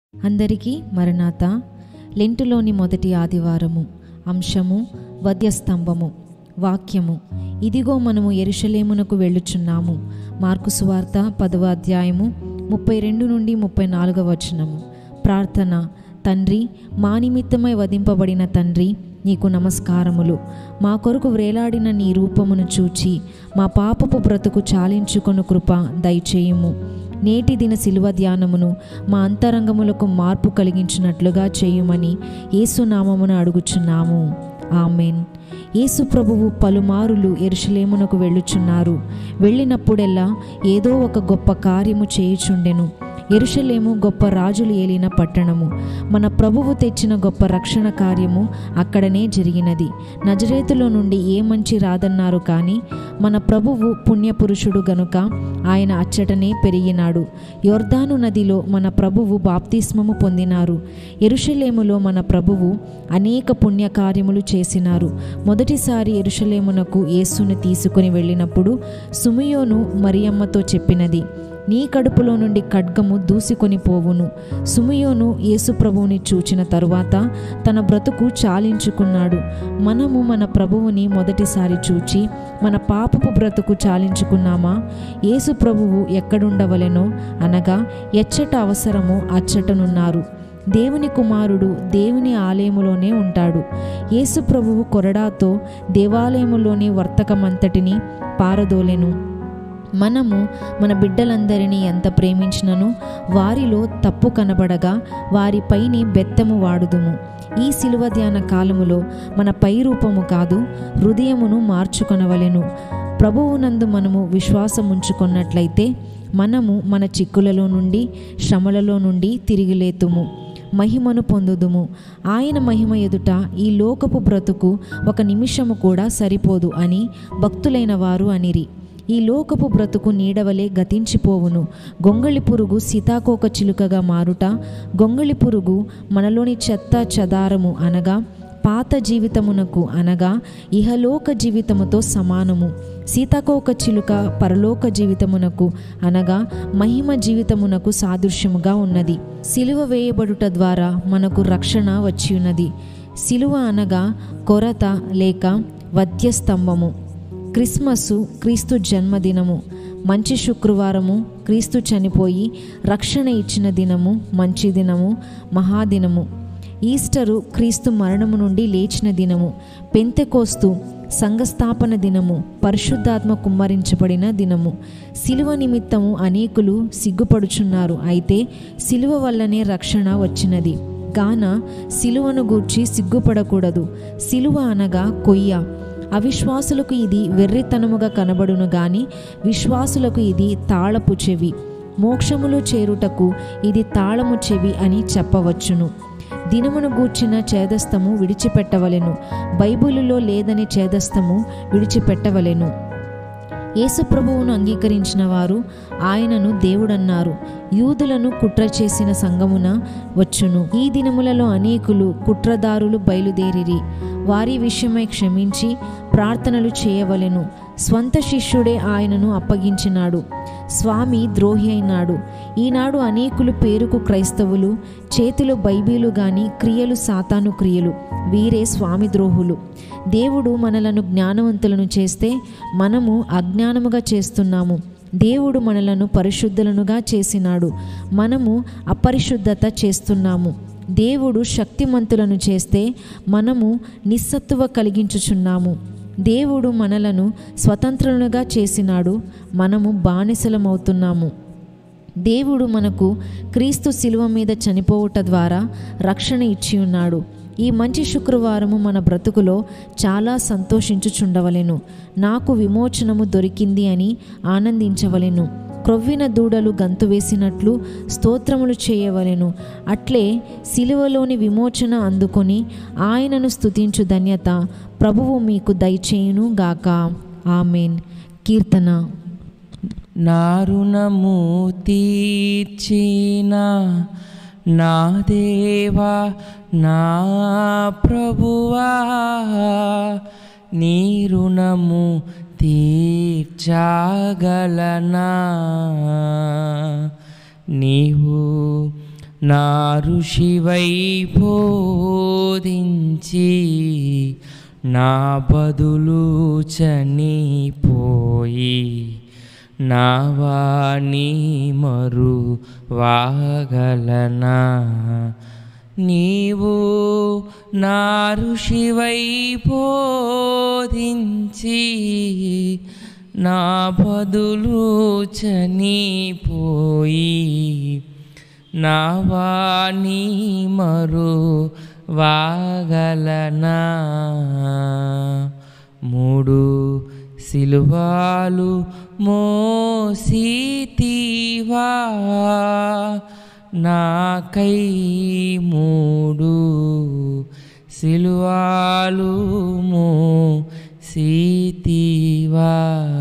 అందరికీ మరణాత లెంటులోని మొదటి ఆదివారము అంశము వద్యస్తంభము వాక్యము ఇదిగో మనము ఎరుషలేమునకు వెళ్ళుచున్నాము మార్కు సువార్త పదవ అధ్యాయము ముప్పై రెండు నుండి ముప్పై నాలుగవ వచనము ప్రార్థన తండ్రి మా నిమిత్తమై వధింపబడిన తండ్రి నీకు నమస్కారములు మా కొరకు వ్రేలాడిన నీ రూపమును చూచి మా పాపపు బ్రతుకు చాలించుకొను కృప దయచేయుము నేటి దిన శిలువ ధ్యానమును మా అంతరంగములకు మార్పు కలిగించినట్లుగా చేయుమని యేసునామమున అడుగుచున్నాము ఆమెన్ యేసు ప్రభువు పలుమారులు ఎరుషలేమునకు వెళ్ళుచున్నారు వెళ్ళినప్పుడెల్లా ఏదో ఒక గొప్ప కార్యము చేయుచుండెను ఎరుషలేము గొప్ప రాజులు ఏలిన పట్టణము మన ప్రభువు తెచ్చిన గొప్ప రక్షణ కార్యము అక్కడనే జరిగినది నజరేతులో నుండి ఏ మంచి రాదన్నారు కానీ మన ప్రభువు పుణ్యపురుషుడు గనుక ఆయన అచ్చటనే పెరిగినాడు యొర్దాను నదిలో మన ప్రభువు బాప్తిస్మము పొందినారు ఎరుషలేములో మన ప్రభువు అనేక పుణ్యకార్యములు చేసినారు మొదటిసారి ఎరుషలేమునకు యేసుని తీసుకుని వెళ్ళినప్పుడు సుమియోను మరియమ్మతో చెప్పినది నీ కడుపులో నుండి ఖడ్గము దూసికొని పోవును సుమియోను యేసుప్రభువుని చూచిన తరువాత తన బ్రతుకు చాలించుకున్నాడు మనము మన ప్రభువుని మొదటిసారి చూచి మన పాపపు బ్రతుకు చాలించుకున్నామా యేసు ప్రభువు ఎక్కడుండవలెనో అనగా ఎచ్చట అవసరమో అచ్చటనున్నారు దేవుని కుమారుడు దేవుని ఆలయములోనే ఉంటాడు యేసు ప్రభువు కొరడాతో దేవాలయములోని వర్తకమంతటిని పారదోలెను మనము మన బిడ్డలందరినీ ఎంత ప్రేమించినను వారిలో తప్పు కనబడగా వారిపైని బెత్తము వాడుదుము ఈ శిలువ ధ్యాన కాలములో మన పై రూపము కాదు హృదయమును మార్చుకొనవలెను ప్రభువునందు మనము విశ్వాసం ఉంచుకున్నట్లయితే మనము మన చిక్కులలో నుండి శ్రమలలో నుండి తిరిగి లేతుము మహిమను పొందుదుము ఆయన మహిమ ఎదుట ఈ లోకపు బ్రతుకు ఒక నిమిషము కూడా సరిపోదు అని భక్తులైన వారు అనిరి ఈ లోకపు బ్రతుకు నీడవలే గతించిపోవును గొంగళి పురుగు సీతాకోక చిలుకగా మారుట గొంగళి పురుగు మనలోని చెత్త చదారము అనగా పాత జీవితమునకు అనగా ఇహలోక జీవితముతో సమానము సీతాకోక చిలుక పరలోక జీవితమునకు అనగా మహిమ జీవితమునకు సాదృశ్యముగా ఉన్నది సిలువ వేయబడుట ద్వారా మనకు రక్షణ వచ్చి ఉన్నది సిలువ అనగా కొరత లేక వద్యస్తంభము క్రిస్మస్సు క్రీస్తు జన్మదినము మంచి శుక్రవారము క్రీస్తు చనిపోయి రక్షణ ఇచ్చిన దినము మంచి దినము మహాదినము ఈస్టరు క్రీస్తు మరణము నుండి లేచిన దినము పెంతెకోస్తు సంఘస్థాపన దినము పరిశుద్ధాత్మ కుమ్మరించబడిన దినము సిలువ నిమిత్తము అనేకులు సిగ్గుపడుచున్నారు అయితే సిలువ వల్లనే రక్షణ వచ్చినది గాన సిలువను గూర్చి సిగ్గుపడకూడదు సిలువ అనగా కొయ్య అవిశ్వాసులకు ఇది వెర్రితనముగా కనబడును గాని విశ్వాసులకు ఇది తాళపు చెవి మోక్షములో చేరుటకు ఇది తాళము చెవి అని చెప్పవచ్చును దినమును గూర్చిన చేదస్తము విడిచిపెట్టవలెను బైబిలులో లేదని చేదస్తము విడిచిపెట్టవలెను యేసుప్రభువును అంగీకరించిన వారు ఆయనను దేవుడన్నారు యూదులను కుట్ర చేసిన సంగమున వచ్చును ఈ దినములలో అనేకులు కుట్రదారులు బయలుదేరిరి వారి విషయమై క్షమించి ప్రార్థనలు చేయవలెను స్వంత శిష్యుడే ఆయనను అప్పగించినాడు స్వామి ద్రోహి అయినాడు ఈనాడు అనేకులు పేరుకు క్రైస్తవులు చేతిలో బైబిలు గాని క్రియలు సాతాను క్రియలు వీరే స్వామి ద్రోహులు దేవుడు మనలను జ్ఞానవంతులను చేస్తే మనము అజ్ఞానముగా చేస్తున్నాము దేవుడు మనలను పరిశుద్ధులనుగా చేసినాడు మనము అపరిశుద్ధత చేస్తున్నాము దేవుడు శక్తిమంతులను చేస్తే మనము నిస్సత్తువ కలిగించుచున్నాము దేవుడు మనలను స్వతంత్రులుగా చేసినాడు మనము బానిసలమవుతున్నాము దేవుడు మనకు క్రీస్తు శిలువ మీద చనిపోవుట ద్వారా రక్షణ ఇచ్చి ఉన్నాడు ఈ మంచి శుక్రవారము మన బ్రతుకులో చాలా సంతోషించుచుండవలెను నాకు విమోచనము దొరికింది అని ఆనందించవలెను క్రొవ్విన దూడలు గంతు వేసినట్లు స్తోత్రములు చేయవలెను అట్లే సిలువలోని విమోచన అందుకొని ఆయనను స్తుతించు ధన్యత ప్రభువు మీకు దయచేయును గాక ఆమెన్ కీర్తన నా రుణము తీర్చిన నా దేవా నా ప్రభువా నీ రుణము తీర్చగలనా నీవు నా ఋషివై బోధించి నా బదులు చనిపోయి నా వాణి మరు వాగలనా నీవు నా ఋషివై బోధించి నా బదులు చనిపోయి నా వాణి మరు వాగలనా మూడు సిలువాలు మోసితివా నాకై మూడు సిలువాలు మోసితివా